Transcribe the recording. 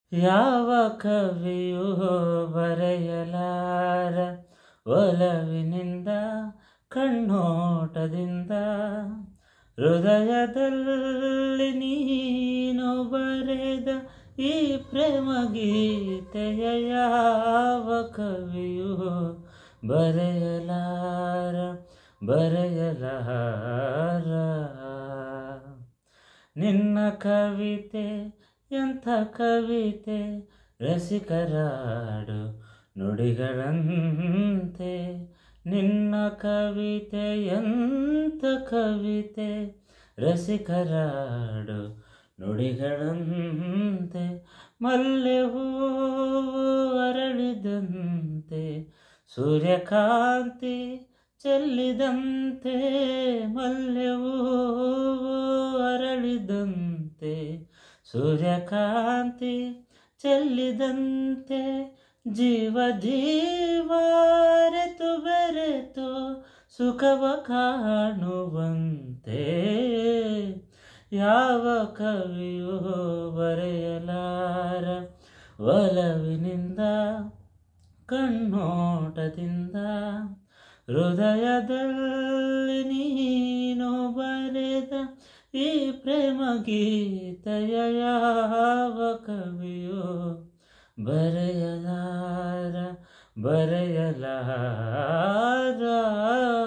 ಯಾವ ಕವಿಯೂ ಬರೆಯಲಾರ ಒಲವಿನಿಂದ ಕಣ್ಣೋಟದಿಂದ ಹೃದಯದಲ್ಲಿ ನೀನು ಬರೆದ ಈ ಪ್ರೇಮ ಗೀತೆಯ ಯಾವ ಕವಿಯೂ ಬರೆಯಲಾರ ಬರೆಯಲಾರ ನಿನ್ನ ಕವಿತೆ ಎಂಥ ಕವಿತೆ ರಸಿಕರಾಡು ನುಡಿಗಳಂತೆ ನಿನ್ನ ಕವಿತೆ ಎಂಥ ಕವಿತೆ ರಸಿಕರಾಡು ನುಡಿಗಳಂತೆ ಮಲ್ಲೆ ಹೂವು ಅರಳಿದಂತೆ ಸೂರ್ಯಕಾಂತಿ ಚೆಲ್ಲಿದಂತೆ ಮಲ್ಲೆ ಹೂವು ಅರಳಿದಂತೆ ಸೂರ್ಯಕಾಂತಿ ಚೆಲ್ಲಿದಂತೆ ಜೀವ ಜೀವಾರೆತು ಬೆರೆತು ಸುಖವ ಕಾಣುವಂತೆ ಯಾವ ಕವಿಯೂ ಬರೆಯಲಾರ ಒಲವಿನಿಂದ ಕಣ್ಣೋಟದಿಂದ ಹೃದಯದಲ್ಲಿ ನೀನು ಬರೆದ ಈ ಪ್ರೇಮ ಗೀತೆಯ ಯಾವ ಕವಿಯೋ ಬರೆಯಲಾರ ಬರೆಯಲಾರ